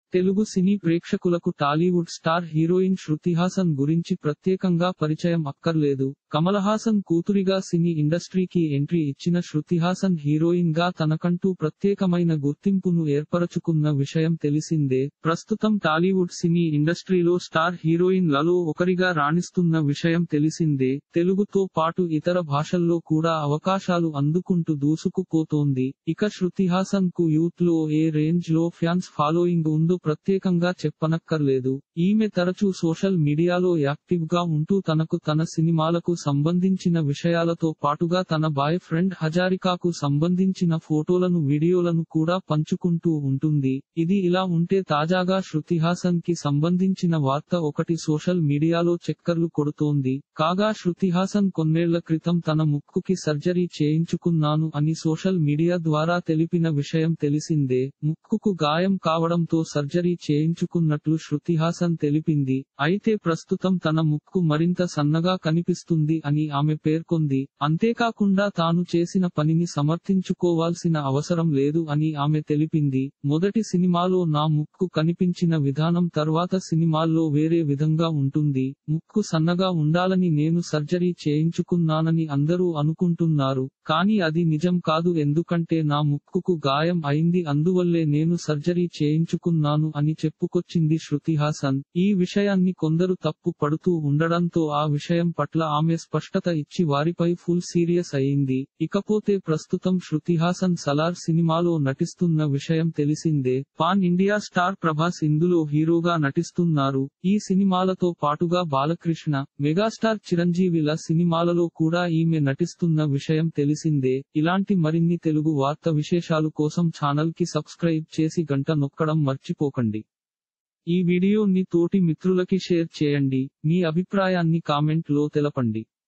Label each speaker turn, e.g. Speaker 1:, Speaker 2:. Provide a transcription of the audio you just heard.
Speaker 1: తెలుగు సినీ ప్రేక్షకులకు Tollywood star heroine Shruti Haasan గురించి ప్రత్యేకంగా పరిచయం అక్కర్లేదు కమల్ హాసన్ కూతురిగా సినీ ఇండస్ట్రీకి ఎంట్రీ ఇచ్చిన శృతి హాసన్ హీరోయిన్ గా తనకంటూ ప్రత్యేకమైన గుర్తింపును ఏర్పరచుకున్న విషయం తెలిసిందే ప్రస్తుతం టాలీవుడ్ సినీ ఇండస్ట్రీలో స్టార్ హీరోయిన్ లలో ఒకరిగా రాణిస్తున్న విషయం తెలిసిందే తెలుగుతో పాటు ఇతర భాషల్లో కూడా అవకాశాలు అందుకుంటూ దూసుకుపోతోంది ఇక శృతి హాసన్ కు యూత్ లో ఏ రేంజ్ లో ఫ్యాన్స్ ఫాలోయింగ్ ఉందో ప్రత్యేకంగా చెప్పనక్కర్లేదు ఈమె తరచూ సోషల్ మీడియాలో యాక్టివ్ గా ఉంటూ తనకు తన సినిమాలకు సంబంధించిన విషయాలతో పాటుగా తన బాయ్ ఫ్రెండ్ హజారికాకు సంబంధించిన ఫోటోలను వీడియోలను కూడా పంచుకుంటూ ఉంటుంది ఇది ఇలా ఉంటే తాజాగా శృతి హాసన్ కి సంబంధించిన వార్త ఒకటి సోషల్ మీడియాలో చక్కర్లు కొడుతోంది కాగా శృతి హాసన్ కొన్నేళ్ల క్రితం తన ముక్కుకి సర్జరీ చేయించుకున్నాను అని సోషల్ మీడియా ద్వారా తెలిపిన విషయం తెలిసిందే ముక్కుకు గాయం కావడంతో సర్జరీ చేయించుకున్నట్లు శృతి హాసన్ తెలిపింది అయితే ప్రస్తుతం తన ముక్కు మరింత సన్నగా కనిపిస్తుంది అని ఆమె పేర్కొంది అంతేకాకుండా తాను చేసిన పనిని సమర్థించుకోవాల్సిన అవసరం లేదు అని ఆమె తెలిపింది మొదటి సినిమాలో నా ముక్కు కనిపించిన విధానం తర్వాత సినిమాల్లో వేరే విధంగా ఉంటుంది ముక్కు సన్నగా ఉండాలని నేను సర్జరీ చేయించుకున్నానని అందరూ అనుకుంటున్నారు కానీ అది నిజం కాదు ఎందుకంటే నా ముక్కుకు గాయం అయింది అందువల్లే నేను సర్జరీ చేయించుకున్నాను అని చెప్పుకొచ్చింది శృతి హాసన్ ఈ విషయాన్ని కొందరు తప్పు పడుతూ ఉండడంతో ఆ విషయం పట్ల ఆమె స్పష్టత ఇచ్చి వారిపై ఫుల్ సీరియస్ అయింది ఇకపోతే ప్రస్తుతం శృతి హాసన్ సలార్ సినిమాలో నటిస్తున్న విషయం తెలిసిందే పాన్ ఇండియా స్టార్ ప్రభాస్ ఇందులో హీరోగా నటిస్తున్నారు ఈ సినిమాలతో పాటుగా బాలకృష్ణ మెగాస్టార్ చిరంజీవిల సినిమాలలో కూడా ఈమె నటిస్తున్న విషయం తెలిసిందే ఇలాంటి మరిన్ని తెలుగు వార్త విశేషాలు కోసం ఛానల్ కి సబ్స్క్రైబ్ చేసి గంట నొక్కడం మర్చిపోకండి ఈ వీడియోని తోటి మిత్రులకి షేర్ చేయండి మీ అభిప్రాయాన్ని కామెంట్ లో తెలపండి